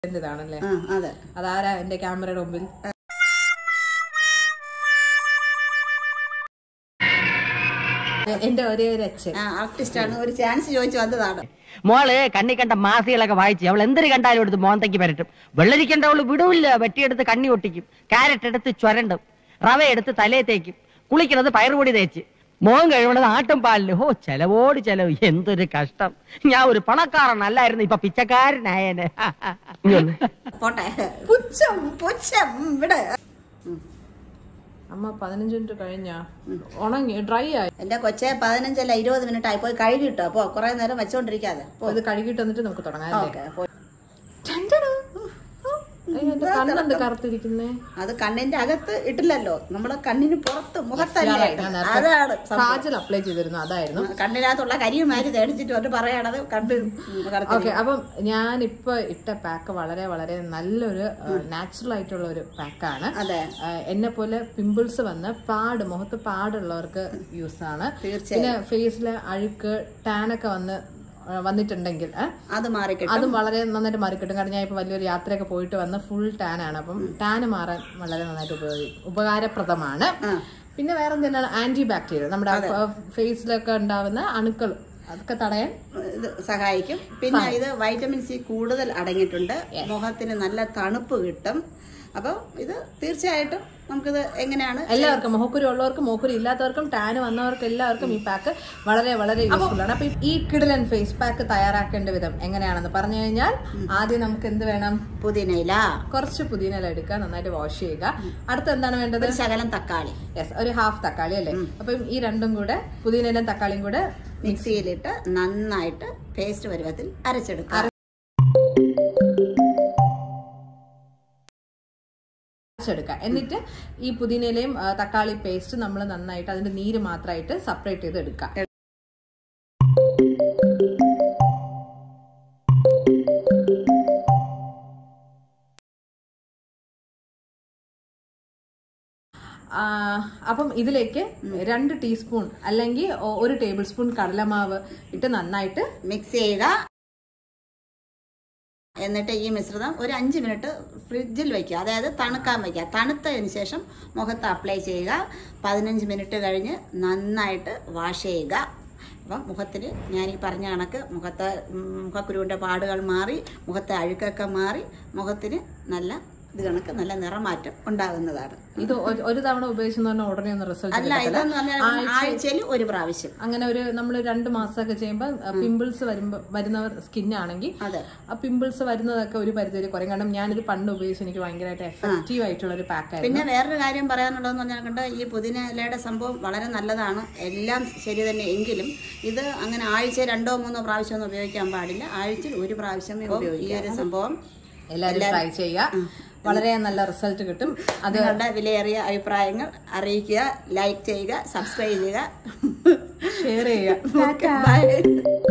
എന്റേതാണല്ലേ ആ അതെ അതാരാ എന്റെ ക്യാമറയുടെ മുമ്പിൽ എ- എന്റെ ഒരേ ഒരു അച്ഛൻ ആ ആർട്ടിസ്റ്റാണ് ഒരു ചാൻസ് ചോദിച്ചു വന്നതാണ് മോള് കണ്ണി കണ്ട മാസികളൊക്കെ വായിച്ച് അവൾ എന്തൊരു കണ്ടാലും എടുത്ത് മോന്തയ്ക്ക് പരട്ടും വെള്ളരിക്കണ്ട അവള് വിടൂല്ല വെട്ടിയെടുത്ത് കണ്ണി ഒട്ടിക്കും കാരറ്റ് എടുത്ത് ചുരണ്ടും റവ എടുത്ത് തലയെ തേക്കും കുളിക്കുന്നത് പയറുപൊടി തേച്ച് മോൻ കഴിവണത് ആട്ടും പാലില് ഹോ ചെലവോട് ചെലവ് എന്തൊരു കഷ്ടം ഞാൻ ഒരു പണക്കാരനല്ലായിരുന്നു ഇപ്പൊ പിച്ചക്കാരനായേനെ പോട്ടെ പുച്ഛം പുച്ഛം ഇവിടെ അമ്മ പതിനഞ്ച് മിനിറ്റ് കഴിഞ്ഞാ ഉണങ്ങി ഡ്രൈ ആയി എന്റെ കൊച്ചെ പതിനഞ്ചല്ല ഇരുപത് മിനിറ്റ് ആയി പോയി കഴുകിട്ടോ അപ്പൊ കുറെ നേരം വെച്ചോണ്ടിരിക്കാതെ അപ്പൊ ഇത് കഴുകിട്ട് വന്നിട്ട് നമുക്ക് തുടങ്ങാം അല്ലേ? ഓക്കെ പോയി. ടണ്ടടാ. അയ്യോ, എന്റെ കണ്ണെന്ത് കറുത്തിരിക്കുന്നേ അത് കണ്ണിന്റെ അകത്ത് ഇട്ടില്ലല്ലോ നമ്മളെ കണ്ണിന് പുറത്ത് മുഖത്തല്ലേ ഞാൻ ഇട്ടത്. നേരത്തെ അതാണ് സംഭവം. കാജൽ അപ്ലൈ ചെയ്തിരുന്നു അതായിരുന്നു കണ്ണിനകത്തുള്ള കരിയുമാരി തേടിച്ചിട്ട് വന്ന് പറയണത് കണ്ട് കറുത്ത ഓക്കെ അപ്പം ഞാൻ ഇപ്പൊ ഇട്ട പാക്ക് വളരെ വളരെ നല്ലൊരു നാച്ചുറൽ ആയിട്ടുള്ള ഒരു പാക്കാണ് അതെ എന്നെ പോലെ പിമ്പിൾസ് വന്ന് പാട് മുഖത്ത് പാടുള്ളവർക്ക് യൂസ് ആണ് തീർച്ചയായും പിന്നെ ഫേസിലെ അഴുക്ക് ടാനൊക്കെ വന്ന് ആ, വന്നിട്ടുണ്ടെങ്കിൽ ആ, അത് മാറിക്കിട്ടും അതും വളരെ നന്നായിട്ട് മാറിക്കിട്ടും കാരണം ഞാൻ ഇപ്പൊ വലിയൊരു യാത്രയൊക്കെ പോയിട്ട് വന്ന് ഫുൾ ടാൻ ആണ് അപ്പം ടാൻ മാറാൻ വളരെ നന്നായിട്ട് ഉപയോഗി ഉപകാരപ്രദമാണ് ആ. പിന്നെ വേറെ എന്താണ് ആന്റി ബാക്ടീരിയ നമ്മുടെ ഫേസിലൊക്കെ ഉണ്ടാവുന്ന അണുക്കൾ അതൊക്കെ തടയാൻ ഇത് സഹായിക്കും പിന്നെ ഇത് വൈറ്റമിൻ സി കൂടുതൽ അടങ്ങിയിട്ടുണ്ട് മുഖത്തിന് നല്ല തണുപ്പ് കിട്ടും അപ്പോൾ ഇത് തീർച്ചയായിട്ടും നമുക്കിത് എങ്ങനെയാണ് എല്ലാവർക്കും മോഹക്കുരി ഉള്ളവർക്കും മോഹക്കുരി ഇല്ലാത്തവർക്കും ടാൻ വന്നവർക്കും എല്ലാവർക്കും ഈ പാക്ക് വളരെ വളരെ യൂസ്ഫുൾ ആണ് അപ്പൊ ഈ കിടിലൻ ഫേസ് പാക്ക് തയ്യാറാക്കേണ്ട വിധം എങ്ങനെയാണെന്ന് പറഞ്ഞു കഴിഞ്ഞാൽ ആദ്യം നമുക്ക് എന്ത് വേണം പുതിനയില കുറച്ച് പുതിന എടുക്കുക നന്നായിട്ട് വാഷ് ചെയ്യുക അടുത്ത എന്താണ് വേണ്ടത് ഒരു ശകലം തക്കാളി യെസ് ഒരു ഹാഫ് തക്കാളി അല്ലേ അപ്പം ഈ രണ്ടും കൂടെ പുതിനയിലും തക്കാളിയും കൂടെ മിക്സിയിലിട്ട് നന്നായിട്ട് പേസ്റ്റ് പരുവത്തിൽ അരച്ചെടുക്കുക അരച്ചെടുക്കുക എന്നിട്ട് ഈ പുതിനയിലയും ആ, തക്കാളി പേസ്റ്റ് നമ്മൾ നന്നായിട്ട് അതിന്റെ നീര് മാത്രമായിട്ട് സെപ്പറേറ്റ് ചെയ്ത് എടുക്കുക ആ, അപ്പം ഇതിലേക്ക് രണ്ട് ടീസ്പൂൺ അല്ലെങ്കിൽ ഒ- ഒരു ടേബിൾ സ്പൂൺ കടലമാവ് ഇട്ട് നന്നായിട്ട് മിക്സ് ചെയ്യുക എന്നിട്ട് ഈ മിശ്രിതം ഒരു അഞ്ച് മിനിറ്റ് ഫ്രിഡ്ജിൽ വയ്ക്കുക അതായത് തണുക്കാൻ വയ്ക്കുക തണുത്തതിന് ശേഷം മുഖത്ത് അപ്ലൈ ചെയ്യുക പതിനഞ്ച് മിനിറ്റ് കഴിഞ്ഞ് നന്നായിട്ട് വാഷ് ചെയ്യുക അപ്പം മുഖത്തിന് ഞാൻ ഈ പറഞ്ഞ കണക്ക് മുഖത്തെ ഉം, മുഖക്കുരുവിൻ്റെ പാടുകൾ മാറി മുഖത്തെ അഴുക്കൊക്കെ മാറി മുഖത്തിന് നല്ല ഇത് കണക്ക് നല്ല നിറമാറ്റം ഉണ്ടാകുന്നതാണ് ഇത് ഒരു- ഒരു തവണ ഉപയോഗിച്ചെന്ന് പറഞ്ഞാൽ ഉടനെ ഒന്നും റിസൾട്ട് അല്ല ഇതെന്ന് പറഞ്ഞാൽ ആഴ്ചയിൽ ഒരു പ്രാവശ്യം അങ്ങനെ ഒരു നമ്മൾ രണ്ട് മാസമൊക്കെ ചെയ്യുമ്പോൾ പിമ്പിൾസ് വരുമ്പോ വരുന്നവർ സ്കിന്നാണെങ്കിൽ അതെ ആ പിമ്പിൾസ് വരുന്നതൊക്കെ ഒരു പരിധി കുറയും കാരണം ഞാനിത് പണ്ട് ഉപയോഗിച്ച് എനിക്ക് ഭയങ്കരമായിട്ട് എഫക്റ്റീവ് ആയിട്ടുള്ള ഒരു പാക്കായിരുന്നു പിന്നെ വേറൊരു കാര്യം പറയാനുള്ളതെന്ന് പറഞ്ഞാൽ കണ്ട് ഈ പുതിനയിലയുടെ സംഭവം വളരെ നല്ലതാണ് എല്ലാം ശരി തന്നെ എങ്കിലും ഇത് അങ്ങനെ ആഴ്ച രണ്ടോ മൂന്നോ പ്രാവശ്യം ഒന്നും ഉപയോഗിക്കാൻ പാടില്ല ആഴ്ചയിൽ ഒരു പ്രാവശ്യമേ ഉപയോഗിക്കാം ഈ ഒരു സംഭവം എല്ലാവരും ട്രൈ ചെയ്യുക വളരെ നല്ല റിസൾട്ട് കിട്ടും അത് നിങ്ങളുടെ വിലയേറിയ അഭിപ്രായങ്ങൾ അറിയിക്കുക ലൈക്ക് ചെയ്യുക സബ്സ്ക്രൈബ് ചെയ്യുക ഷെയർ ചെയ്യുക ബൈ